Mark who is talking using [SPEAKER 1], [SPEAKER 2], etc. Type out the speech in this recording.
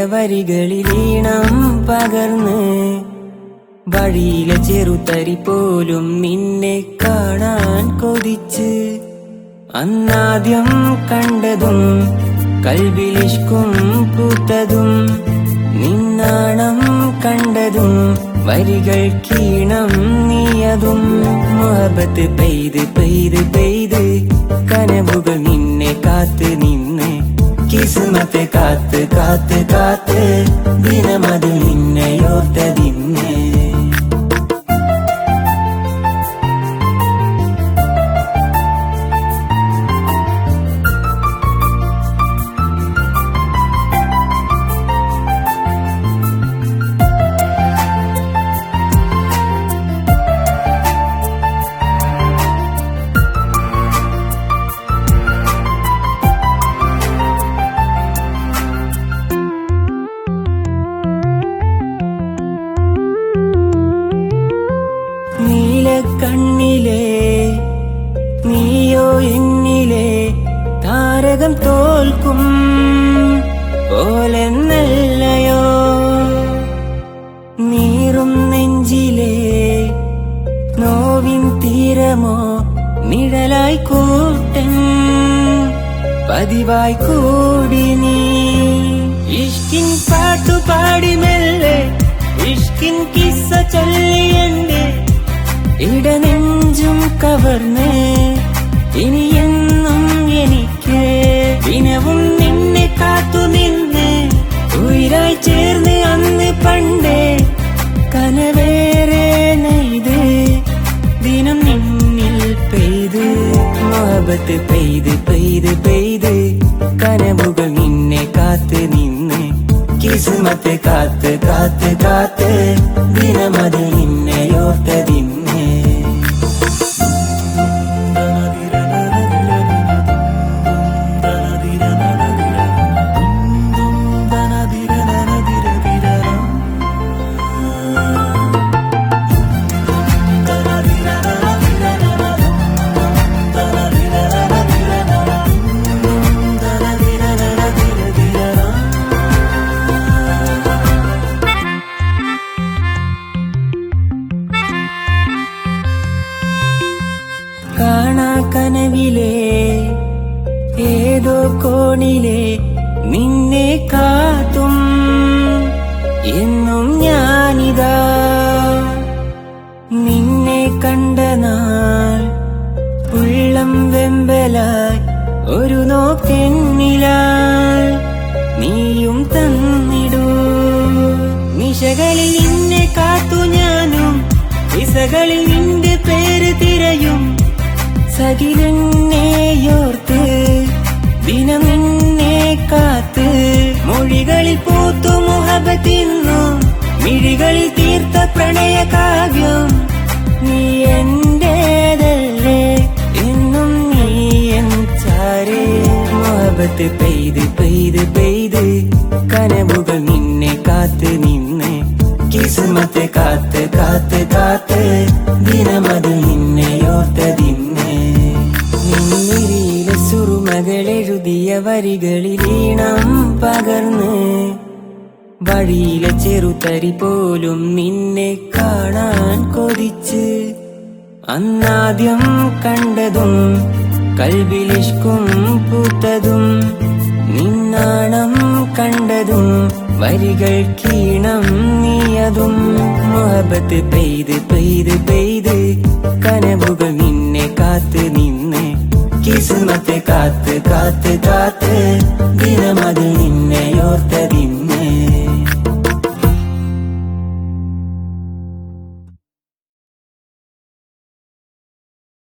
[SPEAKER 1] വരികളിൽ ഈണം പകർന്ന് വഴിയിലെ ചെറുതരി പോലും നിന്നെ കാണാൻ കൊതിച്ച് അന്നാദ്യം കണ്ടതും കൽവിലിഷ്കും പൂത്തതും നിന്നാണം കണ്ടതും വരികൾ കീണം നീയതും മുഹബത്ത് പെയ്ത് പെയ്ത് പെയ്ത് കനവുകൾ നിന്നെ കാത്ത് നിന്ന് കിസ്മത്ത് കാത്ത് കാത്ത് കാത്ത് ദിനമത് നിന്നെയോർത്തതിന്ന് നീലക്കണ്ണിലെ നീയോ എന്നിലെ താരകം തോൽക്കും പോലെന്നല്ലയോ നീറും നെഞ്ചിലെ നോവിൻ തീരമോ നിഴലായി കൂട്ടൻ പതിവായി കൂടി നീ ഇഷ്കിൻ പാട്ടു പാടി മെല്ലെ ഇഷ്കിൻ കിസ്സ ചൊല്ലി എന്റെ ഇടനെഞ്ചും കവർന്ന് ഇനി എന്നും എനിക്ക് ദിനവും നിന്നെ കാത്തു നിന്ന് ഉയരായി ചേർന്ന് അന്ന് പണ്ടേ കനവേറെ നെയ്ത് ദിനം നിന്നിൽ പെയ്ത് മോഹബത്ത് പെയ്ത് പെയ്ത് പെയ്ത് കനവുകൾ നിന്നെ കാത്ത് നിന്ന് കിസ്മത്ത് കാത്ത് കാത്ത് കാത്ത് ദിനമത് നിന്നെയോർത്തതിന്ന് കാണാ കനവിലെ ഏതോ കോണിലെ നിന്നെ കാത്തും എന്നും ഞാനിതാ നിന്നെ കണ്ട നാൾ ഉള്ളം വെമ്പലായി ഒരു നോക്കെന്നിലാൽ നീയും തന്നിടൂ നിശകളിൽ നിന്നെ കാത്തു ഞാനും ദിശകളിൽ നിന്റെ പേര് തിരയും സകിലെന്നെയോർത്ത് ദിനം നിന്നെ കാത്ത് മൊഴികളിൽ പൂത്തു മുഹബത്തിന്നു മിഴികളിൽ തീർത്ത പ്രണയ കാവ്യം നീ എന്റേതല്ലേ എന്നും നീ എൻ ചാരേ മുഹബത്ത് പെയ്ത് പെയ്ത് പെയ്ത് കനവുകൾ നിന്നെ കാത്ത് നിന്ന് കിസ്മത്ത് കാത്ത് കാത്ത് കാത്ത് ദിനമത് നിന്നെയോർത്തതിന്ന് നിന്നിരിയിലെ സുറുമകളെഴുതിയ വരികളിൽ ഈണം പകർന്ന് വഴിയിലെ ചെറുതരി പോലും നിന്നെ കാണാൻ കൊതിച്ച് അന്നാദ്യം കണ്ടതും കൽവിലിഷ്കും പൂത്തതും നിന്നാണം കണ്ടതും വരികൾ കീണം നീയതും മുഹബത്ത് പെയ്ത് പെയ്ത് പെയ്ത് കനവുകൾ നിന്നെ കാത്ത് നിന്ന് കിസ്മത്ത് കാത്ത് കാത്ത് കാത്ത് ദിനമത് നിന്നെയോർത്തതിന്ന്